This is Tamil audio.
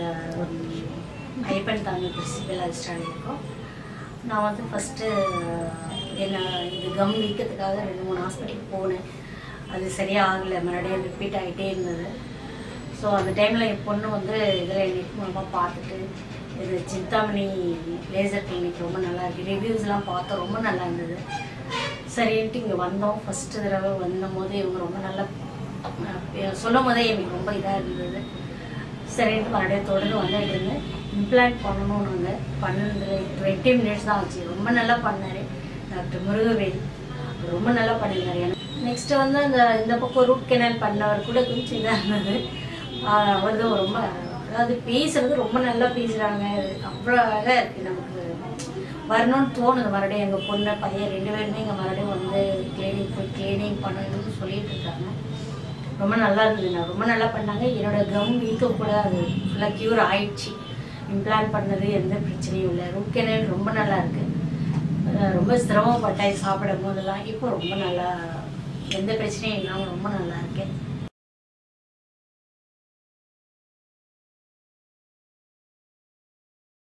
ஒரு ஐப்பன் தாங்க பிரின்சிபல் அதிர்ஷ்டம் இருக்கோம் நான் வந்து ஃபஸ்ட்டு என்ன இது கம் வீக்கத்துக்காக ரெண்டு மூணு ஹாஸ்பிட்டலுக்கு போனேன் அது சரியாக ஆகலை மறுபடியும் ரிப்பீட் ஆகிட்டே இருந்தது ஸோ அந்த டைமில் என் பொண்ணு வந்து இதில் நெட் மூலமாக பார்த்துட்டு இது சிந்தாமணி லேசர் கிளினிக் ரொம்ப நல்லா இருக்குது ரிவ்யூஸ்லாம் பார்த்தோம் ரொம்ப நல்லா இருந்தது சரின்ட்டு இங்கே வந்தோம் ஃபஸ்ட்டு தடவை வந்தபோது இவங்க ரொம்ப நல்லா அஹ், சொல்லும் போதே எனக்கு ரொம்ப இதாக இருந்தது சரின்ட்டு மறுபடியும் தொடர்ந்து வந்துட்டு இருந்தேன் இம்ப்ளான்ட் பண்ணணும் நாங்கள் பண்ணது டுவெண்ட்டி மினிட்ஸ் தான் ஆச்சு ரொம்ப நல்லா பண்ணார் டாக்டர் முருகவேல் ரொம்ப நல்லா பண்ணியிருந்தாரு எனக்கு நெக்ஸ்ட்டு வந்து அந்த இந்த பக்கம் ரூட் கெனல் பண்ணவர் கூட கொஞ்சம் இதாக இருந்தது அவர்தான் ரொம்ப அதாவது பேசுறது ரொம்ப நல்லா பேசுகிறாங்க அவ்வளோ அழகாக இருக்குது நமக்கு வரணும்னு தோணுது மறுபடியும் எங்கள் பொண்ணு பையன் ரெண்டு பேருமே இங்கே மறுபடியும் வந்து கிளீனிக் போய் கிளீனிங் பண்ணணும்னு சொல்லிட்டு இருக்காங்க ரொம்ப நல்லா இருந்தது நான் ரொம்ப நல்லா பண்ணாங்க என்னோட கம் வீக்கம் கூட அது ஃபுல்லாக க்யூர் ஆயிடுச்சு இம்ப்ளான்ட் பண்ணது எந்த பிரச்சனையும் இல்லை ரூட் கெனல் ரொம்ப நல்லா இருக்கு அஹ் ரொம்ப சிரமப்பட்டேன் சாப்பிடும் போதெல்லாம் இப்போ ரொம்ப நல்லா எந்த பிரச்சனையும் இல்லாமல் ரொம்ப நல்லா இருக்கேன்